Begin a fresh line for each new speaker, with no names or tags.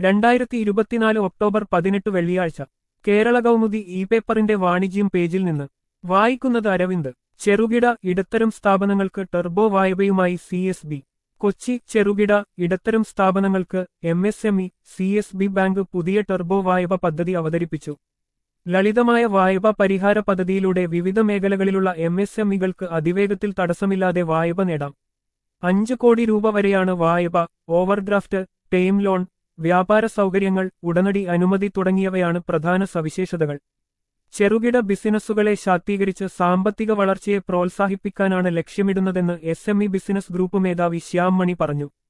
രണ്ടായിരത്തി ഇരുപത്തിനാല് ഒക്ടോബർ പതിനെട്ട് വെള്ളിയാഴ്ച കേരള കൗമുദി ഇ പേപ്പറിന്റെ വാണിജ്യം പേജിൽ നിന്ന് വായിക്കുന്നത് അരവിന്ദ് ചെറുകിട ഇടത്തരം സ്ഥാപനങ്ങൾക്ക് ടെർബോ വായ്പയുമായി സി എസ് ബി കൊച്ചി ചെറുകിട ഇടത്തരം സ്ഥാപനങ്ങൾക്ക് M S M E C S B bank പുതിയ ടെർബോ വായ്പ പദ്ധതി അവതരിപ്പിച്ചു ലളിതമായ വായ്പാ പരിഹാര പദ്ധതിയിലൂടെ വിവിധ മേഖലകളിലുള്ള എം എസ് എം ഇകൾക്ക് അതിവേഗത്തിൽ തടസ്സമില്ലാതെ വായ്പ നേടാം അഞ്ച് കോടി രൂപ വരെയാണ് വായ്പ ഓവർഡ്രാഫ്റ്റ് ടേം ലോൺ വ്യാപാര സൗകര്യങ്ങൾ ഉടനടി അനുമതി തുടങ്ങിയവയാണ് പ്രധാന സവിശേഷതകൾ ചെറുകിട ബിസിനസ്സുകളെ ശാക്തീകരിച്ച് സാമ്പത്തിക വളർച്ചയെ പ്രോത്സാഹിപ്പിക്കാനാണ് ലക്ഷ്യമിടുന്നതെന്ന് S M E business group മേധാവി ശ്യാം മണി പറഞ്ഞു